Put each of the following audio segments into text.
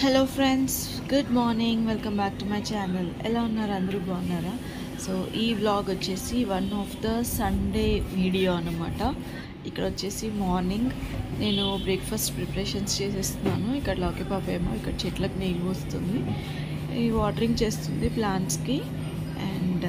hello friends good morning welcome back to my channel ఎలా ఉన్నారు అందరూ బాగున్నారా సో ఈ వ్లాగ్ వచ్చేసి one of the Sunday video అనమాట ఇక్కడ వచ్చేసి మార్నింగ్ నేను బ్రేక్ఫాస్ట్ ప్రిపరేషన్స్ చేసేస్తున్నాను ఇక్కడ లాకే పాప ఏమో ఇక్కడ చెట్లకు నీళ్ళు పోస్తుంది ఈ వాటరింగ్ చేస్తుంది ప్లాంట్స్కి అండ్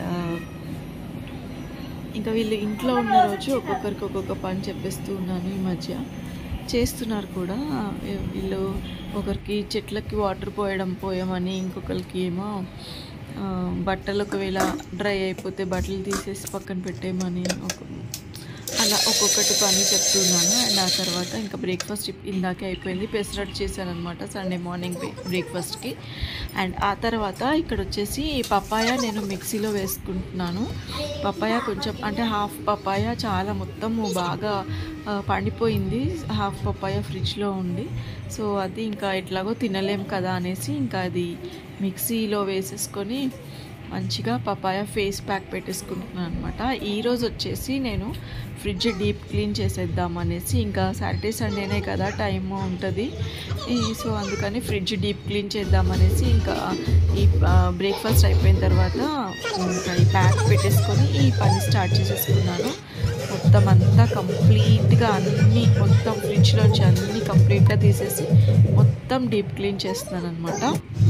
ఇంకా వీళ్ళు ఇంట్లో ఉన్న రోజు ఒక్కొక్కరికి ఒక్కొక్క పని చెప్పేస్తూ ఉన్నాను ఈ మధ్య చేస్తున్నారు కూడా వీళ్ళు ఒకరికి చెట్లకి వాటర్ పోయడం పోయమని ఇంకొకరికి ఏమో ఆ, బట్టలు ఒకవేళ డ్రై అయిపోతే బట్టలు తీసేసి పక్కన పెట్టేయమని ఒక అలా ఒక్కొక్కటి పని చెప్తున్నాను అండ్ ఆ తర్వాత ఇంకా బ్రేక్ఫాస్ట్ ఇందాకే అయిపోయింది పెసరట్ చేశాను అనమాట సండే మార్నింగ్ బ్రేక్ఫాస్ట్కి అండ్ ఆ తర్వాత ఇక్కడ వచ్చేసి పపాయ నేను మిక్సీలో వేసుకుంటున్నాను పపాయ కొంచెం అంటే హాఫ్ పపాయ చాలా మొత్తము బాగా ఆ, పండిపోయింది హాఫ్ పపాయ ఫ్రిడ్జ్లో ఉంది సో అది ఇంకా ఎట్లాగో తినలేం కదా అనేసి ఇంకా అది మిక్సీలో వేసేసుకొని మంచిగా పపాయ ఫేస్ ప్యాక్ పెట్టేసుకుంటున్నాను అనమాట ఈరోజు వచ్చేసి నేను ఫ్రిడ్జ్ డీప్ క్లీన్ చేసేద్దాం అనేసి ఇంకా సాటర్డే సండేనే కదా టైం ఉంటుంది ఈ- సో అందుకని ఫ్రిడ్జ్ డీప్ క్లీన్ చేద్దాం అనేసి ఇంకా ఈ బ్రేక్ఫాస్ట్ అయిపోయిన తర్వాత ఇంకా ఈ ప్యాక్ పెట్టేసుకొని ఈ పని స్టార్ట్ చేసేసుకున్నాను మొత్తం అంతా కంప్లీట్గా అన్నీ మొత్తం ఫ్రిడ్జ్లోంచి అన్నీ కంప్లీట్గా తీసేసి మొత్తం డీప్ క్లీన్ చేస్తున్నాను అనమాట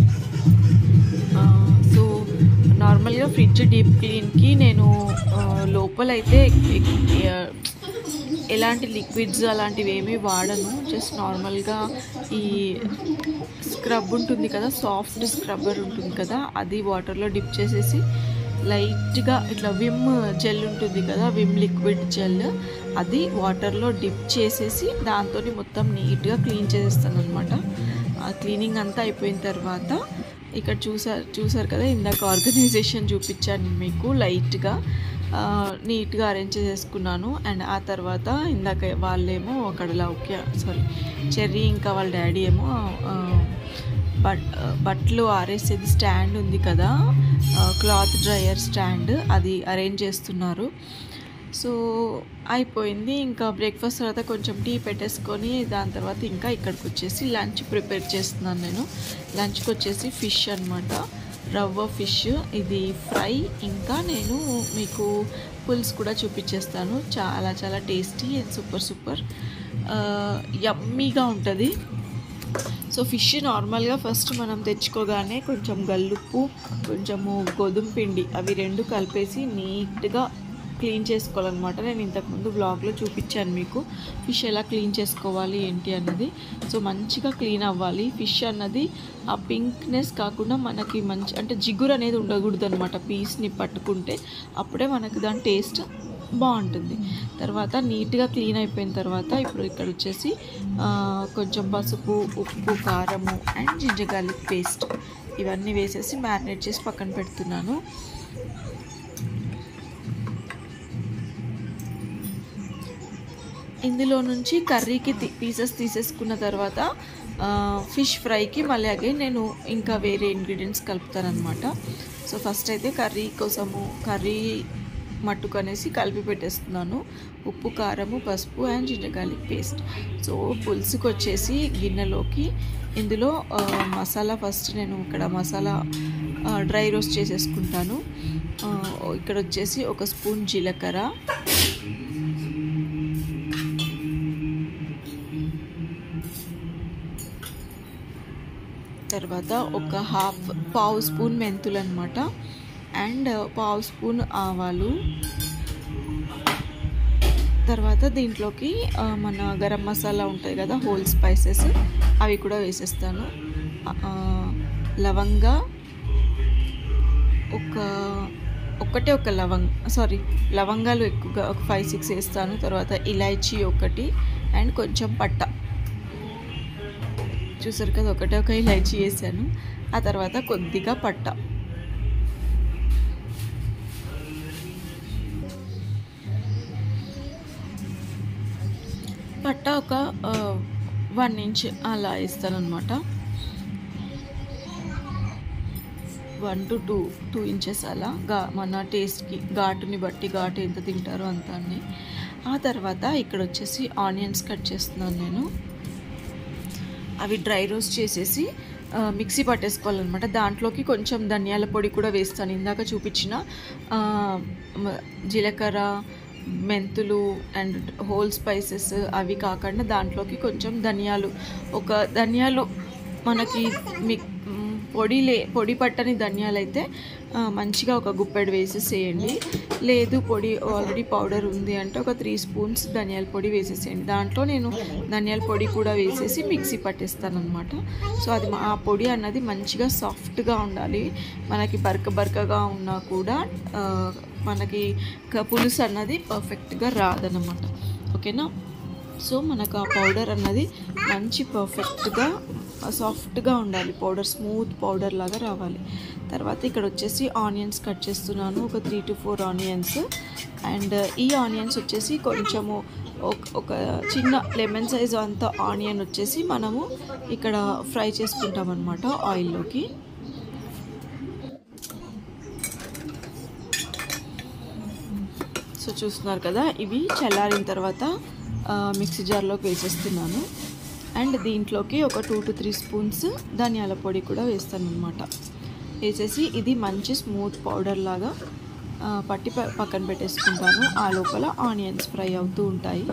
సో నార్మల్గా ఫ్రిడ్జ్ డీప్ క్లీన్కి నేను ఆ, లోపలైతే ఎక్- ఆ, ఎలాంటి లిక్విడ్స్ అలాంటివి ఏమీ వాడను జస్ట్ నార్మల్గా ఈ స్క్రబ్ ఉంటుంది కదా సాఫ్ట్ స్క్రబ్బర్ ఉంటుంది కదా అది వాటర్లో డిప్ చేసేసి లైట్గా ఇట్లా విమ్ జెల్ ఉంటుంది కదా విమ్ లిక్విడ్ జెల్ అది వాటర్లో డిప్ చేసేసి దాంతో మొత్తం నీట్గా క్లీన్ చేసేస్తాను అనమాట ఆ క్లీనింగ్ అంతా అయిపోయిన తర్వాత ఇక్కడ చూసారు చూసారు కదా ఇందాక ఆర్గనైజేషన్ చూపించాను మీకు లైట్గా నీట్గా అరేంజ్ చేసుకున్నాను అండ్ ఆ తర్వాత ఇందాక వాళ్ళేమో అక్కడ లౌక్య సారీ చెర్రీ ఇంకా వాళ్ళ డాడీ ఏమో ఆ, బట్ బట్టలు ఆరేసేది స్టాండ్ ఉంది కదా క్లాత్ డ్రయర్ స్టాండ్ అది అరేంజ్ చేస్తున్నారు సో అయిపోయింది ఇంకా బ్రేక్ఫాస్ట్ తర్వాత కొంచెం టీ పెట్టేసుకొని దాని తర్వాత ఇంకా ఇక్కడికి వచ్చేసి లంచ్ ప్రిపేర్ చేస్తున్నాను నేను లంచ్కి వచ్చేసి ఫిష్ అనమాట రవ్వ ఫిష్ ఇది ఫ్రై ఇంకా నేను మీకు పులుసు కూడా చూపించేస్తాను చాలా చాలా టేస్టీ అండ్ సూపర్ సూపర్ యమ్మీగా ఉంటుంది సో ఫిష్ నార్మల్గా ఫస్ట్ మనం తెచ్చుకోగానే కొంచెం గల్లుప్పు కొంచెము గోధుమ పిండి అవి రెండు కలిపేసి నీట్గా క్లీన్ చేసుకోవాలన్నమాట నేను ఇంతకుముందు బ్లాగ్లో చూపించాను మీకు ఫిష్ ఎలా క్లీన్ చేసుకోవాలి ఏంటి అన్నది సో మంచిగా క్లీన్ అవ్వాలి ఫిష్ అన్నది ఆ పింక్నెస్ కాకుండా మనకి మంచి అంటే జిగురు అనేది ఉండకూడదు అనమాట పీస్ని పట్టుకుంటే అప్పుడే మనకి దాని టేస్ట్ బాగుంటుంది తర్వాత నీట్గా క్లీన్ అయిపోయిన తర్వాత ఇప్పుడు ఇక్కడ వచ్చేసి ఆ, కొంచెం పసుపు ఉప్పు కారము అండ్ జింజర్ గార్లిక్ పేస్ట్ ఇవన్నీ వేసేసి మ్యారినేట్ చేసి పక్కన పెడుతున్నాను ఇందులో నుంచి కర్రీకి పీసెస్ తీసేసుకున్న తర్వాత ఆ, ఫిష్ ఫ్రైకి మళ్ళీ అగైన్ నేను ఇంకా వేరే ఇంగ్రీడియంట్స్ కలుపుతానమాట సో ఫస్ట్ అయితే కర్రీ కోసము కర్రీ మట్టుకు అనేసి కలిపి పెట్టేస్తున్నాను ఉప్పు కారము పసుపు and ginger garlic paste so పులుసుకి వచ్చేసి గిన్నెలోకి ఇందులో ఆ, మసాలా ఫస్ట్ నేను ఇక్కడ మసాలా ఆ, డ్రై రోస్ట్ చేసేసుకుంటాను ఆ, ఇక్కడ వచ్చేసి ఒక స్పూన్ జీలకర్ర తర్వాత ఒక హాఫ్ పావు స్పూన్ మెంతులు అనమాట అండ్ పావు స్పూన్ ఆవాలు తర్వాత దీంట్లోకి ఆ, మన గరం మసాలా ఉంటాయి కదా హోల్ స్పైసెస్ అవి కూడా వేసేస్తాను ఆ, లవంగ ఒక ఒకటే ఒక లవంగ్ సారీ లవంగాలు ఎక్కువగా ఒక ఫైవ్ సిక్స్ వేస్తాను తర్వాత ఇలాచీ ఒకటి అండ్ కొంచెం పట్ట చూసారు కదా ఒకటే ఒక ఇలాచీ వేసాను ఆ తర్వాత కొద్దిగా పట్ట పట్ట ఒక వన్ ఇంచ్ అలా వేస్తాను అనమాట one to two two inches అలా గా మన టేస్ట్కి ఘాటుని బట్టి ఘాటు ఎంత తింటారో అంత అన్ని ఆ తర్వాత ఇక్కడ వచ్చేసి ఆనియన్స్ కట్ చేస్తున్నాను నేను అవి డ్రై రోస్ట్ చేసేసి ఆ, మిక్సీ పట్టేసుకోవాలన్నమాట దాంట్లోకి కొంచెం ధనియాల పొడి కూడా వేస్తాను ఇందాక చూపించిన ఆ, మ- జీలకర్ర మెంతులు అండ్ హోల్ స్పైసెస్ అవి కాకుండా దాంట్లోకి కొంచెం ధనియాలు ఒక ధనియాలు మనకి మీ మ్, పొడి లే పొడి పట్టని ధనియాలు అయితే ఆ, మంచిగా ఒక గుప్పెడు వేసేసేయండి లేదు పొడి ఆల్రెడీ పౌడర్ ఉంది అంటే ఒక త్రీ స్పూన్స్ ధనియాల పొడి వేసేసేయండి దాంట్లో నేను ధనియాల పొడి కూడా వేసేసి మిక్సీ పట్టేస్తాను అనమాట సో అది మా- ఆ పొడి అన్నది మంచిగా సాఫ్ట్గా ఉండాలి మనకి బరక బరకగా ఉన్నా కూడా ఆ, మనకి క- పులుసు అన్నది పర్ఫెక్ట్గా రాదనమాట ఓకేనా సో మనకు ఆ పౌడర్ అన్నది మంచి పర్ఫెక్ట్గా సాఫ్ట్గా ఉండాలి పౌడర్ స్మూత్ పౌడర్ లాగా రావాలి తర్వాత ఇక్కడ వచ్చేసి ఆనియన్స్ కట్ చేస్తున్నాను ఒక three to four onions and ఈ ఆనియన్స్ వచ్చేసి కొంచెము ఒక- ఒక చిన్న లెమన్ సైజ్ అంత ఆనియన్ వచ్చేసి మనము ఇక్కడ ఫ్రై చేసుకుంటాం అనమాట ఆయిల్లోకి సో చూస్తున్నారు కదా ఇవి చల్లారిన తర్వాత ఆ, మిక్సీ జార్లోకి వేసేస్తున్నాను అండ్ దీంట్లోకి ఒక టూ టు త్రీ స్పూన్స్ ధనియాల పొడి కూడా వేస్తాను అనమాట వేసేసి ఇది మంచి స్మూత్ పౌడర్ లాగా ఆ, పట్టి ప- పక్కన పెట్టేసుకుంటాను ఆ లోపల ఆనియన్స్ ఫ్రై అవుతూ ఉంటాయి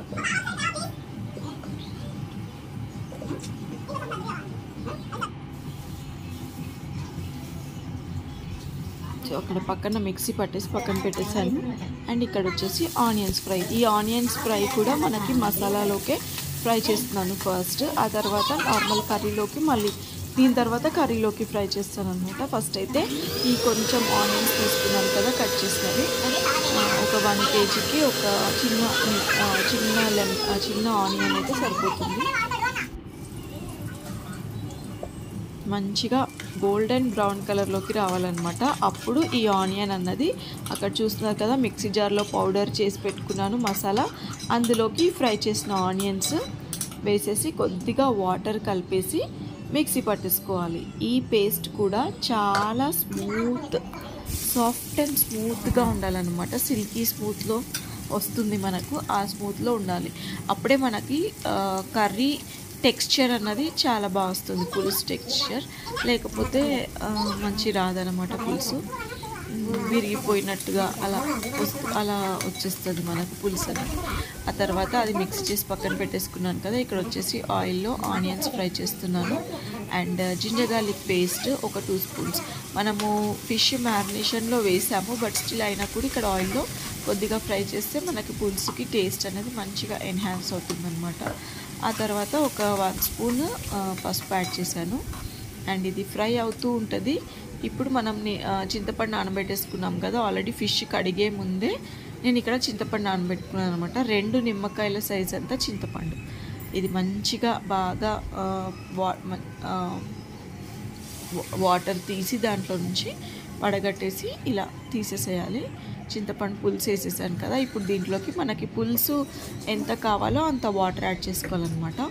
సో అక్కడ పక్కన మిక్సీ పట్టేసి పక్కన పెట్టేశాను అండ్ ఇక్కడ వచ్చేసి ఆనియన్స్ ఫ్రై ఈ ఆనియన్స్ ఫ్రై కూడా మనకి మసాలాలోకే ఫ్రై చేస్తున్నాను ఫస్ట్ ఆ తర్వాత నార్మల్ కర్రీలోకి మళ్ళీ దీని తర్వాత కర్రీలోకి ఫ్రై చేస్తాను అనమాట ఫస్ట్ అయితే ఈ కొంచెం ఆనియన్స్ తీసుకున్నాను కదా కట్ చేసినవి ఆ, ఒక వన్ కేజీకి ఒక చిన్న ఆ, చిన్న లెమ్ ఆ, చిన్న ఆనియన్ అయితే సరిపోతుంది మంచిగా గోల్డెన్ బ్రౌన్ కలర్లోకి రావాలన్నమాట అప్పుడు ఈ ఆనియన్ అన్నది అక్కడ చూస్తున్నారు కదా మిక్సీ జార్లో పౌడర్ చేసి పెట్టుకున్నాను మసాలా అందులోకి ఫ్రై చేసిన ఆనియన్స్ వేసేసి కొద్దిగా వాటర్ కలిపేసి మిక్సీ పట్టేసుకోవాలి ఈ పేస్ట్ కూడా చాలా స్మూత్ సాఫ్ట్ అండ్ స్మూత్గా ఉండాలన్నమాట సిల్కీ స్మూత్లో వస్తుంది మనకు ఆ స్మూత్లో ఉండాలి అప్పుడే మనకి ఆ, కర్రీ టెక్స్చర్ అన్నది చాలా బాగా వస్తుంది పులుసు టెక్స్చర్ లేకపోతే ఆ, మంచి రాదనమాట పులుసు ఉమ్, విరిగిపోయినట్టుగా అలా వస్తు అలా వచ్చేస్తుంది మనకు పులుసు అనేది ఆ తర్వాత అది మిక్స్ చేసి పక్కన పెట్టేసుకున్నాను కదా ఇక్కడ వచ్చేసి ఆయిల్లో ఆనియన్స్ ఫ్రై చేస్తున్నాను అండ్ జింజర్ గార్లిక్ పేస్ట్ ఒక టూ స్పూన్స్ మనము ఫిష్ మ్యారినేషన్లో వేసాము బట్ స్టిల్ అయినా కూడా ఇక్కడ ఆయిల్లో కొద్దిగా ఫ్రై చేస్తే మనకి పులుసుకి టేస్ట్ అనేది మంచిగా ఎన్హాన్స్ అవుతుందన్నమాట ఆ తర్వాత ఒక వన్ స్పూన్ పసుపు యాడ్ చేశాను అండ్ ఇది ఫ్రై అవుతూ ఉంటుంది ఇప్పుడు మనం ని- ఆ, చింతపండు నానబెట్టేసుకున్నాం కదా ఆల్రెడీ ఫిష్ కడిగే ముందే నేను ఇక్కడ చింతపండు నానబెట్టుకున్నాను అనమాట రెండు నిమ్మకాయల సైజ్ అంతా చింతపండు ఇది మంచిగా బాగా ఆ, వా మ- ఆ, వా- వాటర్ తీసి దాంట్లో నుంచి వడగట్టేసి ఇలా తీసేసేయాలి చింతపండు పులుసు వేసేసాను కదా ఇప్పుడు దీంట్లోకి మనకి పులుసు ఎంత కావాలో అంత వాటర్ యాడ్ చేసుకోవాలన్నమాట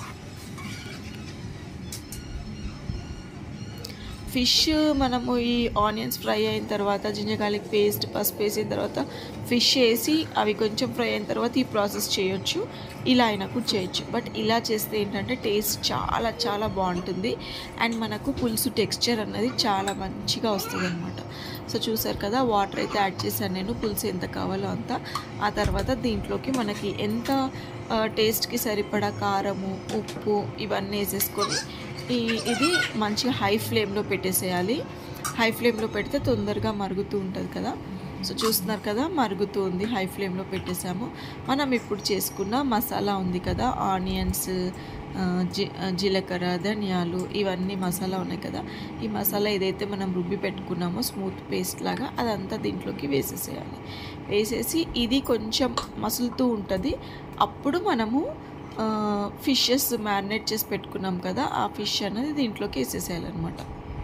ఫిష్ మనము ఈ ఆనియన్స్ ఫ్రై అయిన తర్వాత జింజర్ గార్లిక్ పేస్ట్ పసుపు వేసిన తర్వాత ఫిష్ వేసి అవి కొంచెం ఫ్రై అయిన తర్వాత ఈ ప్రాసెస్ చేయొచ్చు ఇలా అయినా కూడా చేయొచ్చు బట్ ఇలా చేస్తే ఏంటంటే టేస్ట్ చాలా చాలా బాగుంటుంది అండ్ మనకు పులుసు టెక్స్చర్ అన్నది చాలా మంచిగా వస్తుంది అనమాట సో చూసారు కదా వాటర్ అయితే యాడ్ చేశాను నేను పులుసు ఎంత కావాలో అంత ఆ తర్వాత దీంట్లోకి మనకి ఎంత ఆ, టేస్ట్కి సరిపడా కారము ఉప్పు ఇవన్నీ వేసేసుకొని ఈ ఇది మంచిగా హై ఫ్లేమ్లో పెట్టేసేయాలి హై ఫ్లేమ్లో పెడితే తొందరగా మరుగుతూ ఉంటుంది కదా సో చూస్తున్నారు కదా మరుగుతూ ఉంది హై ఫ్లేమ్లో పెట్టేసాము మనం ఇప్పుడు చేసుకున్న మసాలా ఉంది కదా ఆనియన్స్ ఆ, జీ ఆ, జీలకర్ర ధనియాలు ఇవన్నీ మసాలా ఉన్నాయి కదా ఈ మసాలా ఏదైతే మనం రుబ్బి పెట్టుకున్నామో స్మూత్ పేస్ట్ లాగా అదంతా దీంట్లోకి వేసేసేయాలి వేసేసి ఇది కొంచెం మసులుతూ ఉంటుంది అప్పుడు మనము ఫిషెస్ మ్యారినేట్ చేసి పెట్టుకున్నాం కదా ఆ ఫిష్ అనేది దీంట్లోకి వేసేసేయాలన్నమాట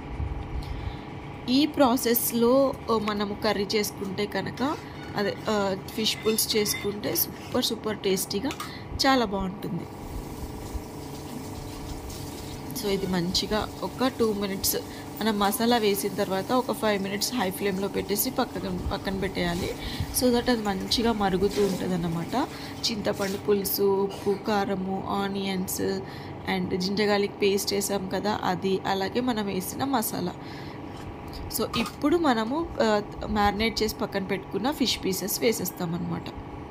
ఈ ప్రాసెస్లో ఆ, మనము కర్రీ చేసుకుంటే కనుక అదే ఫిష్ పుల్స్ చేసుకుంటే సూపర్ సూపర్ టేస్టీగా చాలా బాగుంటుంది సో ఇది మంచిగా ఒక టూ మినిట్స్ మనం మసాలా వేసిన తర్వాత ఒక ఫైవ్ మినిట్స్ హై ఫ్లేమ్లో పెట్టేసి పక్కన పక్కన పెట్టేయాలి సో దట్ అది మంచిగా మరుగుతూ ఉంటుంది అన్నమాట చింతపండు పులుసు ఉప్పు కారము ఆనియన్స్ అండ్ జింజర్ పేస్ట్ వేసాం కదా అది అలాగే మనం వేసిన మసాలా సో ఇప్పుడు మనము మ్యారినేట్ చేసి పక్కన పెట్టుకున్న ఫిష్ పీసెస్ వేసేస్తాం అనమాట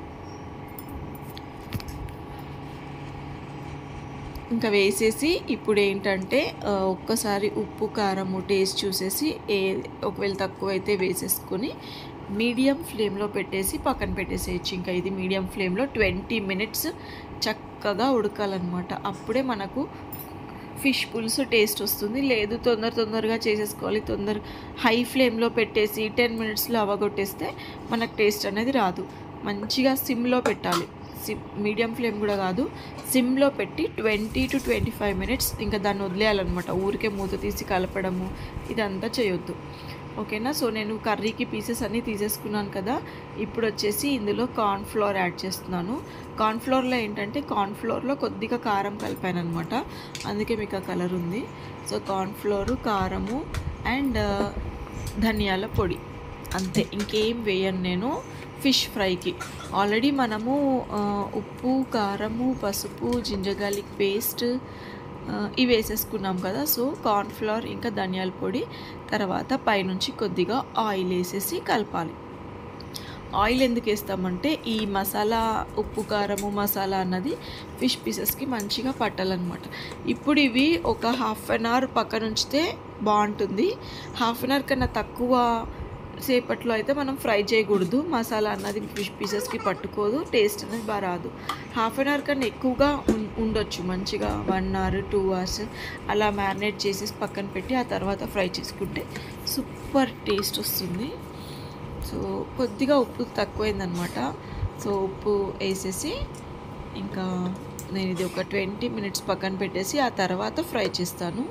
ఇంకా వేసేసి ఇప్పుడు ఏంటంటే ఆ, ఒక్కసారి ఉప్పు కారము టేస్ట్ చూసేసి ఏ ఒకవేళ తక్కువ అయితే వేసేసుకొని మీడియం ఫ్లేమ్లో పెట్టేసి పక్కన పెట్టేసేయచ్చు ఇంకా ఇది మీడియం ఫ్లేమ్లో ట్వంటీ మినిట్స్ చక్కగా ఉడకాలన్నమాట అప్పుడే మనకు ఫిష్ పులుసు టేస్ట్ వస్తుంది లేదు తొందర తొందరగా చేసేసుకోవాలి తొందర హై ఫ్లేమ్లో పెట్టేసి టెన్ మినిట్స్లో అవగొట్టేస్తే మనకు టేస్ట్ అనేది రాదు మంచిగా సిమ్లో పెట్టాలి సిమ్ మీడియం ఫ్లేమ్ కూడా కాదు సిమ్లో పెట్టి twenty to twenty five minutes ఇంకా దాన్ని వదిలేయాలన్నమాట ఊరికే మూత తీసి కలపడము ఇదంతా చేయొద్దు ఓకేనా సో నేను కర్రీకి పీసెస్ అన్నీ తీసేసుకున్నాను కదా ఇప్పుడు వచ్చేసి ఇందులో కార్న్ ఫ్లోర్ యాడ్ చేస్తున్నాను కార్న్ ఫ్లోర్లో ఏంటంటే కార్న్ ఫ్లోర్లో కొద్దిగా కారం కలిపాను అనమాట అందుకే మీకు ఆ కలర్ ఉంది సో కార్న్ ఫ్లోరు కారము అండ్ ధనియాల పొడి అంతే ఇంకేం వేయను నేను ఫిష్ ఫ్రైకి ఆల్రెడీ మనము ఆ, ఉప్పు కారము పసుపు జింజర్ గార్లిక్ పేస్ట్ ఆ, ఇవి వేసేసుకున్నాం కదా సో కార్న్ ఫ్లవర్ ఇంకా ధనియాల పొడి తర్వాత పైనుంచి కొద్దిగా ఆయిల్ వేసేసి కలపాలి ఆయిల్ ఎందుకు వేస్తామంటే ఈ మసాలా ఉప్పు కారము మసాలా అన్నది ఫిష్ పీసెస్కి మంచిగా పట్టాలన్నమాట ఇప్పుడు ఇవి ఒక హాఫ్ అన్ అవర్ పక్కన ఉంచితే బాగుంటుంది హాఫ్ అన్ అవర్ కన్నా తక్కువ సేపట్లో అయితే మనం ఫ్రై చేయకూడదు మసాలా అన్నది ఫిష్ పీసెస్కి పట్టుకోదు టేస్ట్ అనేది బాగా రాదు హాఫ్ అన్ అవర్ కన్నా ఎక్కువగా ఉం- ఉండొచ్చు మంచిగా వన్ అవర్ టూ అవర్స్ అలా మ్యారినేట్ చేసేసి పక్కన పెట్టి ఆ తర్వాత ఫ్రై చేసుకుంటే సూపర్ టేస్ట్ వస్తుంది సో కొద్దిగా ఉప్పు తక్కువైందనమాట సో ఉప్పు వేసేసి ఇంకా నేను ఇది ఒక ట్వంటీ మినిట్స్ పక్కన పెట్టేసి ఆ తర్వాత ఫ్రై చేస్తాను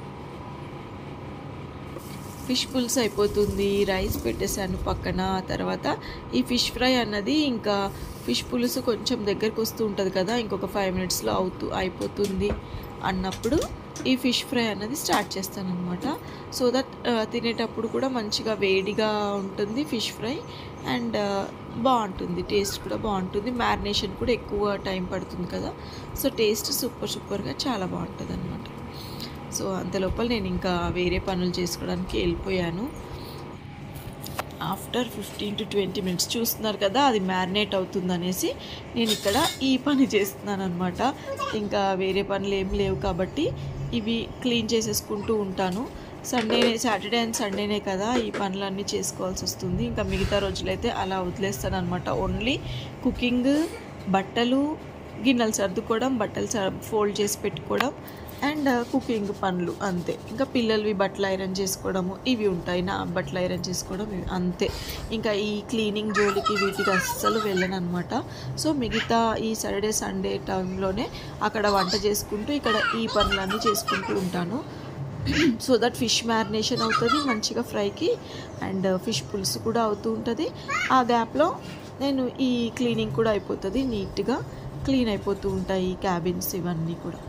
ఫిష్ పులుసు అయిపోతుంది రైస్ పెట్టేశాను పక్కన ఆ తర్వాత ఈ ఫిష్ ఫ్రై అన్నది ఇంకా ఫిష్ పులుసు కొంచెం దగ్గరకు వస్తూ ఉంటుంది కదా ఇంకొక ఫైవ్ మినిట్స్లో అవుతూ అయిపోతుంది అన్నప్పుడు ఈ ఫిష్ ఫ్రై అన్నది స్టార్ట్ చేస్తాను అనమాట సో దట్ తినేటప్పుడు కూడా మంచిగా వేడిగా ఉంటుంది ఫిష్ ఫ్రై అండ్ బాగుంటుంది టేస్ట్ కూడా బాగుంటుంది మ్యారినేషన్ కూడా ఎక్కువ టైం పడుతుంది కదా సో టేస్ట్ సూపర్ సూపర్గా చాలా బాగుంటుంది అనమాట సో అంత లోపల నేను ఇంకా వేరే పనులు చేసుకోవడానికి వెళ్ళిపోయాను after fifteen to twenty minutes చూస్తున్నారు కదా అది మ్యారినేట్ అవుతుంది అనేసి నేను ఇక్కడ ఈ పని చేస్తున్నాను అనమాట ఇంకా వేరే పనులు ఏం లేవు కాబట్టి ఇవి క్లీన్ చేసేసుకుంటూ ఉంటాను సండే సాటర్డే అండ్ సండేనే కదా ఈ పనులన్నీ చేసుకోవాల్సి వస్తుంది ఇంకా మిగతా రోజులైతే అలా వదిలేస్తాను అనమాట ఓన్లీ కుకింగ్ బట్టలు గిన్నెలు సర్దుకోవడం బట్టలు ఫోల్డ్ చేసి పెట్టుకోవడం అండ్ కుకింగ్ పనులు అంతే ఇంకా పిల్లలవి బట్టలు ఐరన్ చేసుకోవడము ఇవి ఉంటాయి నా బట్టలు ఐరన్ చేసుకోవడం ఇవి అంతే ఇంకా ఈ క్లీనింగ్ జోలికి వీటికి అస్సలు వెళ్ళను అనమాట సో మిగతా ఈ సాటర్డే సండే టైంలోనే అక్కడ వంట చేసుకుంటూ ఇక్కడ ఈ పనులన్నీ చేసుకుంటూ ఉంటాను సో దట్ ఫిష్ మ్యారినేషన్ అవుతుంది మంచిగా ఫ్రైకి అండ్ ఫిష్ పులుసు కూడా అవుతూ ఉంటుంది ఆ గ్యాప్లో నేను ఈ క్లీనింగ్ కూడా అయిపోతుంది నీట్గా క్లీన్ అయిపోతూ ఉంటాయి ఈ క్యాబిన్స్ ఇవన్నీ కూడా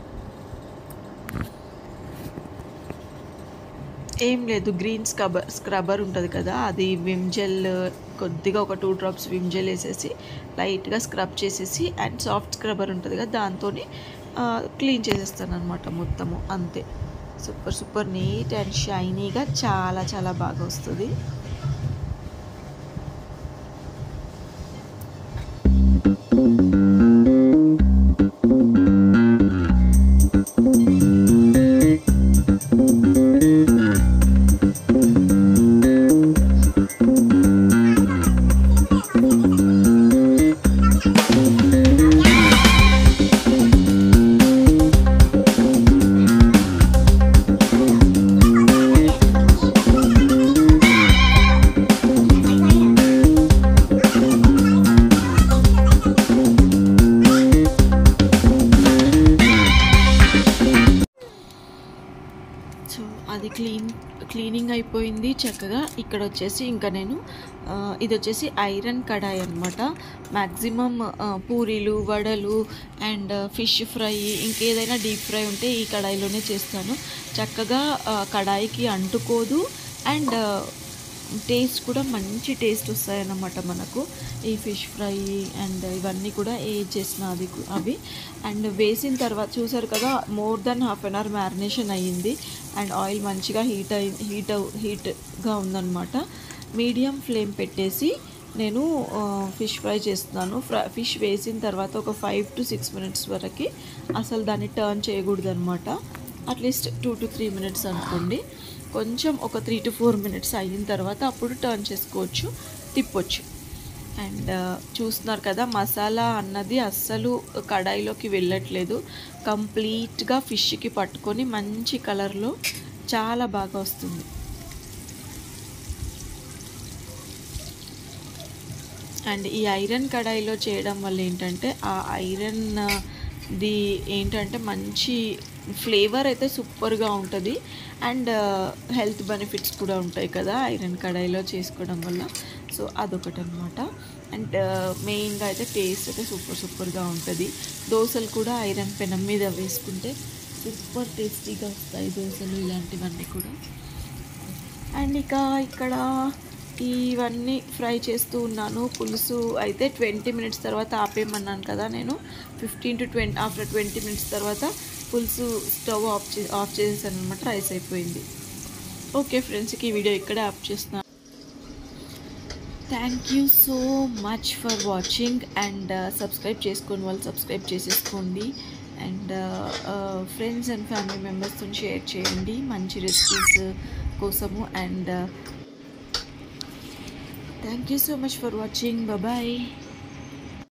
ఏం లేదు గ్రీన్ స్క్రబర్ స్క్రబ్బర్ ఉంటుంది కదా అది విమ్ జెల్ కొద్దిగా ఒక టూ డ్రాప్స్ విమ్ జెల్ వేసేసి లైట్గా స్క్రబ్ చేసేసి అండ్ సాఫ్ట్ స్క్రబ్బర్ ఉంటుంది కదా దాంతో క్లీన్ చేసేస్తాను అనమాట మొత్తము అంతే సూపర్ సూపర్ నీట్ అండ్ షైనీగా చాలా చాలా బాగా వస్తుంది సో అది క్లీన్ క్లీనింగ్ అయిపోయింది చక్కగా ఇక్కడ వచ్చేసి ఇంకా నేను ఆ, ఇది వచ్చేసి ఐరన్ కడాయి అనమాట మ్యాక్సిమం పూరీలు వడలు అండ్ ఫిష్ ఫ్రై ఇంకేదైనా డీప్ ఫ్రై ఉంటే ఈ కడాయిలోనే చేస్తాను చక్కగా ఆ, కడాయికి అంటుకోదు అండ్ టేస్ట్ కూడా మంచి టేస్ట్ వస్తాయన్నమాట మనకు ఈ ఫిష్ ఫ్రై అండ్ ఇవన్నీ కూడా ఏ చేసిన అది కు- అవి అండ్ వేసిన తర్వాత చూసారు కదా more than half an hour marination అయ్యింది అండ్ ఆయిల్ మంచిగా హీట్ అయి హీట్ అవ్- హీట్గా ఉందన్నమాట మీడియం ఫ్లేమ్ పెట్టేసి నేను ఫిష్ ఫ్రై చేస్తున్నాను ఫ్రై ఫిష్ వేసిన తర్వాత ఒక ఫైవ్ టు సిక్స్ మినిట్స్ వరకు అసలు దాన్ని టర్న్ చేయకూడదు అనమాట at least two to three minutes అనుకోండి కొంచెం ఒక త్రీ టు ఫోర్ మినిట్స్ అయిన తర్వాత అప్పుడు టర్న్ చేసుకోవచ్చు తిప్పొచ్చు అండ్ చూస్తున్నారు కదా మసాలా అన్నది అస్సలు కడాయిలోకి వెళ్ళట్లేదు కంప్లీట్గా ఫిష్కి పట్టుకొని మంచి కలర్లో చాలా బాగా వస్తుంది అండ్ ఈ ఐరన్ కడాయిలో చేయడం వల్ల ఏంటంటే ఆ ఐరన్ ది ఏంటంటే మంచి ఫ్లేవర్ అయితే సూపర్గా ఉంటుంది అండ్ హెల్త్ బెనిఫిట్స్ కూడా ఉంటాయి కదా ఐరన్ కడాయిలో చేసుకోవడం వల్ల సో అదొకటి అనమాట అండ్ మెయిన్గా అయితే టేస్ట్ అయితే సూపర్ సూపర్గా ఉంటుంది దోశలు కూడా ఐరన్ పెనం మీద వేసుకుంటే సూపర్ టేస్టీగా వస్తాయి దోశలు ఇలాంటివన్నీ కూడా అండ్ ఇక ఇక్కడ ఇవన్నీ ఫ్రై చేస్తూ ఉన్నాను పులుసు అయితే ట్వంటీ మినిట్స్ తర్వాత ఆపేయమన్నాను కదా నేను fifteen to twenty after twenty minutes తర్వాత పులుసు స్టవ్ ఆఫ్ చే ఆఫ్ చేసేసాను అనమాట రైస్ అయిపోయింది ఓకే ఫ్రెండ్స్కి ఈ వీడియో ఇక్కడే ఆఫ్ చేస్తున్నాను thank you so much for watching and subscribe చేసుకోండి వాళ్ళు సబ్స్క్రైబ్ చేసేసుకోండి అండ్ ఫ్రెండ్స్ అండ్ ఫ్యామిలీ మెంబర్స్తో షేర్ చేయండి మంచి రెసిపీస్ కోసము and thank you so much for watching bye